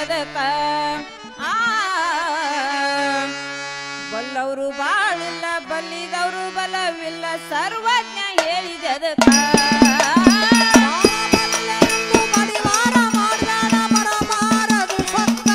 ಹೇಳಿದದಕ ಆ ಬಲ್ಲವರು ಬಾಳಿಲ್ಲ ಬಲ್ಲಿದವರು ಬಲವಿಲ್ಲ ಸರ್ವಜ್ಞ ಹೇಳಿದದಕ ಮಡಿವಾರ ಮಾಡ್ಬೇಡ ಬರಬಾರದು ಸೊಕ್ಕ.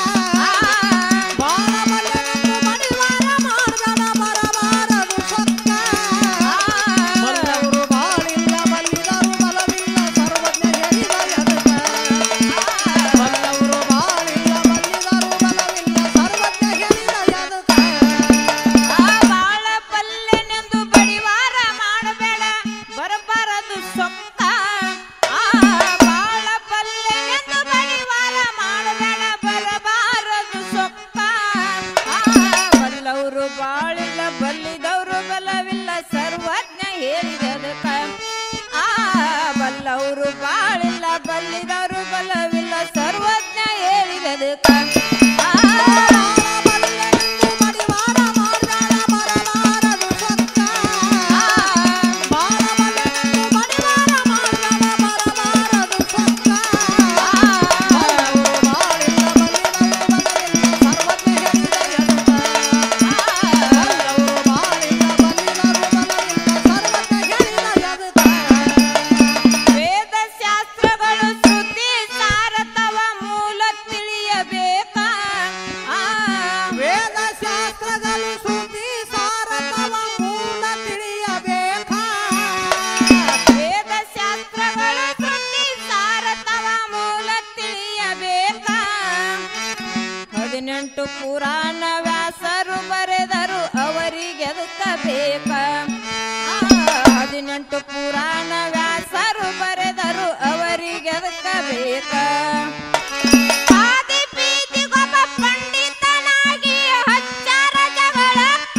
ಬಾಳಬಲ್ಲೆನೆಂದು ಮಡಿವಾರ ಮಾಡ್ಬೇಡ ಬರಬಾರದು ಸೊಕ್ಕ. ಬಲ್ಲವರು ಬಾಳಿಲ್ಲ ಬಲ್ಲಿದರು ಬಲವಿಲ್ಲ ಸರ್ವಜ್ಞ ಹೇಳಿದ ಎದಕ. ಬಲ್ಲವರು ಬಾಳಿಲ್ಲ ಬಲ್ಲಿದರು ಬಲವಿಲ್ಲ ಸರ್ವಜ್ಞ ಹೇಳಿದ ಎದಕ. ಆ ಬಾಳ ಪಲ್ಲೆನೆಂದು ಬಡಿವಾರ ಮಾಡಬೇಡ ಬರಬಾರದು ಸೊಕ್ಕ ಆ ಬಾಳ ಪಲ್ಲೆನೆಂದು ಬಡಿವಾರ ಮಾಡಬೇಡ ಬರಬಾರದು ಸೊಕ್ಕ ಆ ಬಲ್ಲವರು ಬಾಳಿಲ್ಲ ಬಲ್ಲಿದವರು ಬಲವಿಲ್ಲ ಸರ್ವಜ್ಞ ಹೇಳಿದದಕ ಆ ಬಲ್ಲವರು ಬಾಳಿಲ್ಲ ಬಲ್ಲಿದವರು ಬಲವಿಲ್ಲ ಸರ್ವಜ್ಞ ಹೇಳಿದದಕ ಆ ಬಾಳಬಲ್ಲೆನೆಂದು ಮಡಿವಾರ ಮಾಡ್ಬೇಡ ಬರಬಾರದು ಸೊಕ್ಕ. ಬಾಳಬಲ್ಲೆನೆಂದು ಮಡಿವಾರ ಮಾಡ್ಬೇಡ ಬರಬಾರದು ಸೊಕ್ಕ. ಬಲ್ಲವರು ಬಾಳಿಲ್ಲ ಬಲ್ಲಿದರು ಬಲವಿಲ್ಲ ಸರ್ವಜ್ಞ ಹೇಳಿದ ಎದಕ. ಬಲ್ಲವರು ಬಾಳಿಲ್ಲ ಬಲ್ಲಿದರು ಬಲವಿಲ್ಲ ಸರ್ವಜ್ಞ ಹೇಳಿದ ಎದಕ. ವೇದ ಶಾಸ್ತ್ರಗಳು ಶ್ರುತಿ ಸಾರತವ ಮೂಲ ತಿಳಿಯಬೇಕ ಆ ವೇದ ಶಾಸ್ತ್ರಗಳು ಶ್ರುತಿ ಸಾರತವ ಮೂಲ ತಿಳಿಯಬೇಕ ವೇದ ಶಾಸ್ತ್ರಗಳು ಶ್ರುತಿ ಸಾರತವ ಮೂಲ ತಿಳಿಯಬೇಕ ಹದಿನೆಂಟು ಪುರಾಣ ವ್ಯಾಸರು ಬರೆದರು ಅವರಿಗೆ ಅದಕ್ಕ ಬೇಕ ಆ, ಹದಿನೆಂಟು ಪುರಾಣ ವ್ಯಾಸರು ಬರೆದರು ಅವರಿಗೆ ಅದಕ್ಕ ಬೇಕ ಆದಿ ಪ್ರೀತಿಗೊಬ್ಬ ಪಂಡಿತನಾಗಿ ಹಚ್ಚಾರ ಜಗಳಕ್ಕ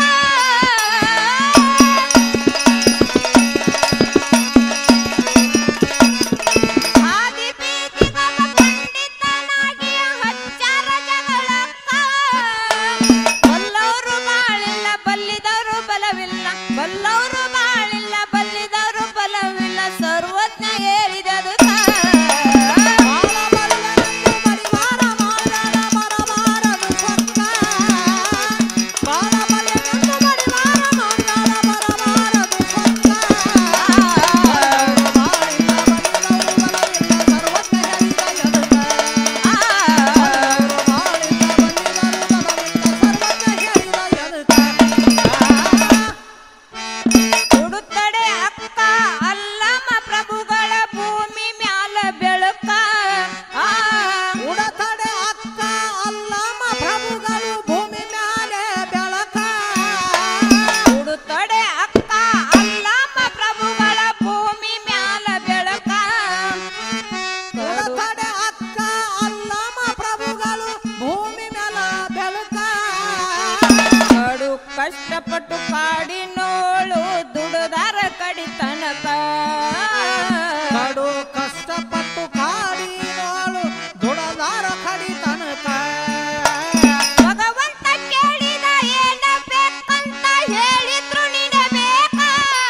ಆದಿ ಪ್ರೀತಿಗೊಬ್ಬ ಪಂಡಿತನಾಗಿ ಹಚ್ಚಾರ ಜಗಳಕ್ಕ ಬಲ್ಲವರು ಬಾಳಿಲ್ಲ ಬಲ್ಲಿದವರು ಬಲವಿಲ್ಲ ಬಲ್ಲವರು ಬಾಳಿಲ್ಲ ಬಲ್ಲಿದವರು ಬಲವಿಲ್ಲ ಸರ್ವಜ್ಞ ಹೇಳಿದದು ಬಾಳಬಲ್ಲೆನೆಂದು ಮಡಿವಾರ ಮಾಡಬೇಡ ಬರಬಾರದು ಸೊಕ್ಕ. ಬಾಳಬಲ್ಲೆನೆಂದು ಮಡಿವಾರ ಮಾಡಬೇಡ ಬರಬಾರದು ಸೊಕ್ಕ. ಬಲ್ಲವರು ಬಾಳಿಲ್ಲ ಬಲ್ಲಿದರು ಬಲವಿಲ್ಲ ಸರ್ವಜ್ಞ ಹೇಳಿದ ಎದಕ. ಬಲ್ಲವರು ಬಾಳಿಲ್ಲ ಬಲ್ಲಿದರು ಬಲವಿಲ್ಲ ಸರ್ವಜ್ಞ ಹೇಳಿದ ಎದಕ. ಉಡುತ್ತಡೆ ಅಕ್ಕ ಅಲ್ಲಮ ಪ್ರಭುಗಳ ಭೂಮಿ ಮ್ಯಾಲ ಬೆಳಕ ಆ ಉಡತಡೆ ಅಕ್ಕ ಅಲ್ಲಮ ಪ್ರಭುಗಳು ಭೂಮಿ ಮ್ಯಾಲೆ ಬೆಳಕ ಉಡುತ್ತಡೆ ಅಕ್ಕ ಅಲ್ಲಮ ಪ್ರಭುಗಳ ಭೂಮಿ ಮ್ಯಾಲ ಬೆಳಕ ಕಡು ಉಡತಡೆ ಅಕ್ಕ ಅಲ್ಲಮ ಪ್ರಭುಗಳು ಭೂಮಿ ಮ್ಯಾಲ ಬೆಳಕ ಕಡು ಕಷ್ಟಪಟ್ಟು ಕಾಡಿನೋಳು ದುಡದಾರ ಕಡಿತನಕ ಕಡು ಕಷ್ಟಪಟ್ಟು ಕಾಡಿನೋಳು ದುಡದಾರ ಕಡಿ ತನಕ ಭಗವಂತ ಕೇಳಿದ ಏನ ಬೇಕಂತ ಹೇಳಿದ್ರು ನೀಡಬೇಕ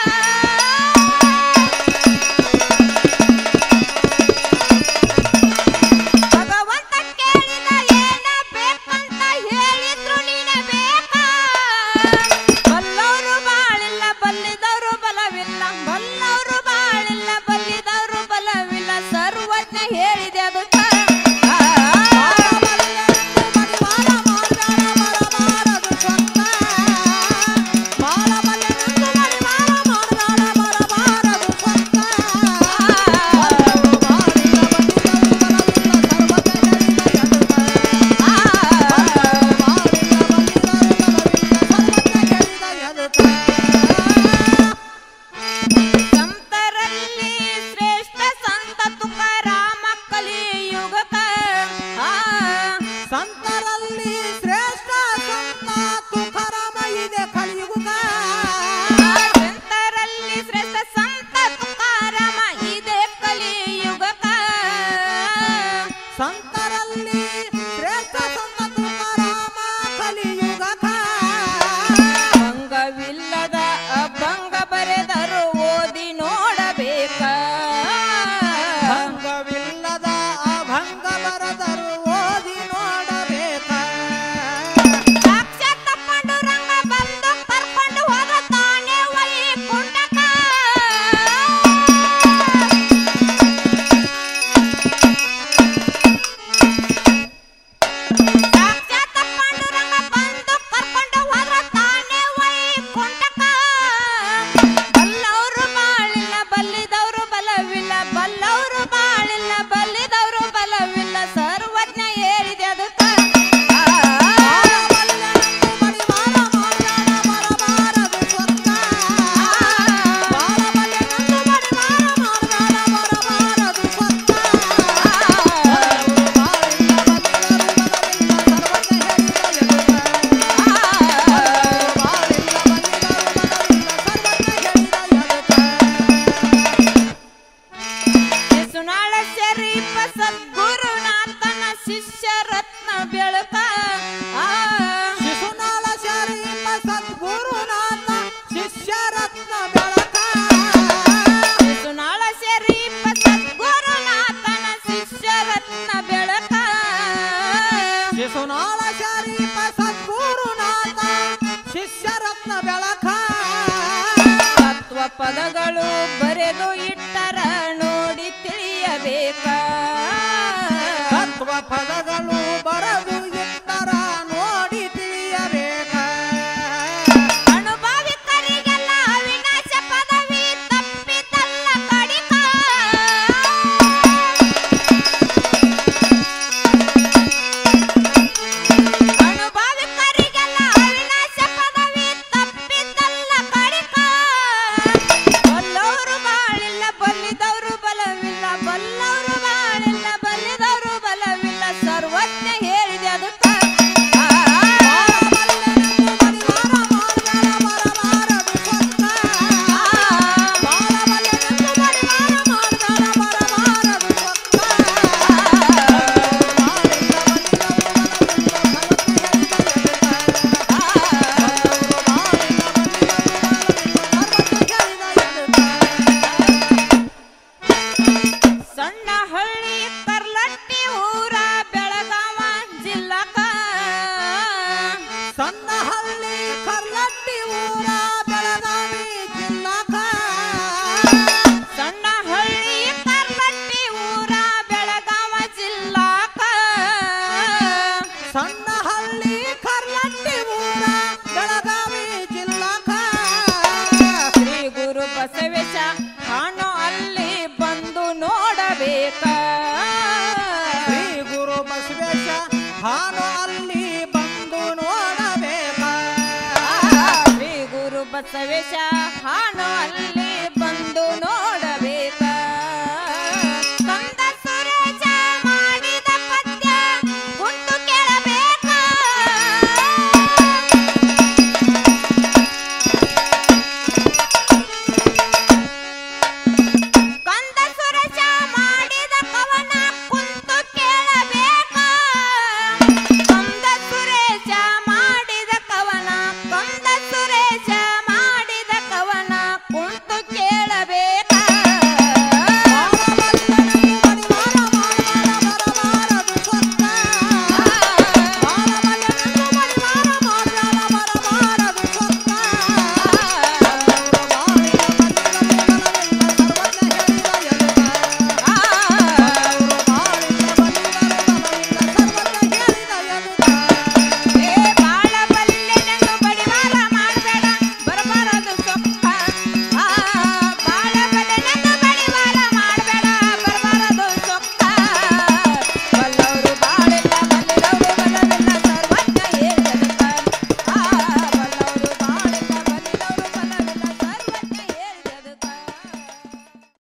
ಭಗವಂತ ಕೇಳಿದ ಏನ ಬೇಕಂತ ಹೇಳಿದ್ರು ನೀಡಬೇಕ ಬಲ್ಲವರು ಬಾಳಿಲ್ಲ ಬಲ್ಲಿದವರು ಬಲವಿಲ್ಲ ಬಲ್ಲವರು ಬಾಳಿಲ್ಲ ಬಲ್ಲಿದವರು ಬಲವಿಲ್ಲ ಸರ್ವಜ್ಞ ಹೇಳಿದೆ ಅದಕ್ಕ ಬಾಳಬಲ್ಲೆನೆಂದು ಮಡಿವಾರ ಮಾಡಬೇಡ ಬರಬಾರದು ಸೊಕ್ಕ. ಬಾಳಬಲ್ಲೆನೆಂದು ಮಡಿವಾರ ಮಾಡಬೇಡ ಬರಬಾರದು ಸೊಕ್ಕ. ಬಲ್ಲವರು ಬಾಳಿಲ್ಲ ಬಲ್ಲಿದರು ಬಲವಿಲ್ಲ ಸರ್ವಜ್ಞ ಹೇಳಿದ ಎದಕ. ಬಲ್ಲವರು ಬಾಳಿಲ್ಲ ಬಲ್ಲಿದರು ಬಲವಿಲ್ಲ ಸರ್ವಜ್ಞ ಹೇಳಿದ ಎದಕ. ಸಂತರಲ್ಲಿ ಶ್ರೇಷ್ಠ ಸಂತ ತುಕಾರಾಮ ಕಲಿಯುಗಕ ಆ ಸಂತರಲ್ಲಿ ಶ್ರೇಷ್ಠ ಸಂತ ತುಕಾರಾಮ ಇದೆ ಕಲಿಯುಗ ಸಂತರಲ್ಲಿ ಶ್ರೇಷ್ಠ ಸಂತ ತುಕಾರಾಮ ಇದೆ ಕಲಿಯುಗಕ ಸಂತರಲ್ಲಿ ಶ್ರೇಷ್ಠ ಸಂತ ತುಕಾರಾಮ ಕಲಿಯುಗ ಭಂಗವಿಲ್ಲದ ಅಭಂಗ ಬರೆದರು ಓದಿ ನೋಡಬೇಕ ಭಂಗವಿಲ್ಲದ ಅಭಂಗ ಬರದರು ಓದಿ ಬಾಳ ಶರೀಫ ಸದ್ಗುರುನಾಥ ಶಿಷ್ಯರತ್ನ ಬೆಳಕ ತತ್ವ ಪದಗಳು ಬರೆದು ಇಟ್ಟರ ನೋಡಿ ತಿಳಿಯಬೇಕ ತತ್ವ ಪದಗಳು ಬರದು ಇಟ್ಟರ ನೋಡಿ ತಿಳಿಯಬೇಕ ಅನುಭವಿಕರಿಗೆಲ್ಲ ಅವಿನಾಶ ಪದವಿ ತಪ್ಪಿತಲ್ಲ ಕಡಿಕ ಅನುಭವಿಕರಿಗೆಲ್ಲ ಅವಿನಾಶ ಪದವಿ ತಪ್ಪಿತಲ್ಲ ಕಡಿಕ ಬಲ್ಲವರು ಬಾಳಿಲ್ಲ ಬಲ್ಲಿದವರು ಬಲವಿಲ್ಲ ಬಲ್ಲವರು ಬಾಳಿಲ್ಲ ಬಲ್ಲಿದವರು ಬಲವಿಲ್ಲ ಸರ್ವಜ್ಞ ಹೇಳಿದೆ ಅದಕ್ಕ ಸಣ್ಣ ಹಳ್ಳಿ ಕರ್ಲಟ್ಟಿ ಊರ ಬೆಳಗಾವ ಜಿಲ್ಲಕ ಸಣ್ಣ ಹಳ್ಳಿ ಕರ್ಲಟ್ಟಿ ಊರ ಬೆಳಗಾವಿ ಜಿಲ್ಲಾಕ ಸಣ್ಣ ಹಳ್ಳಿ ಕರ್ಲಟ್ಟಿ ಊರ ಬೆಳಗಾವ ಜಿಲ್ಲಕ ಸಣ್ಣ ಹಳ್ಳಿ ಕರ್ಲಟ್ಟಿ ಊರ ಬೆಳಗಾವಿ ಜಿಲ್ಲಾಕ ಶ್ರೀ ಗುರು ಬಸವೇಶ ಕಾಣೋ ಅಲ್ಲಿ ಬಂದು ನೋಡಬೇಕ ಶ್ರೀ ಗುರು ಬಸವೇಶ ಹಾನು ಅಲ್ಲಿ ಬಂದು ನೋಡಬೇಕ ಶ್ರೀ ಗುರು ಬಸವೇಶ ಹಾಣೋ ಅಲ್ಲಿ ಬಂದು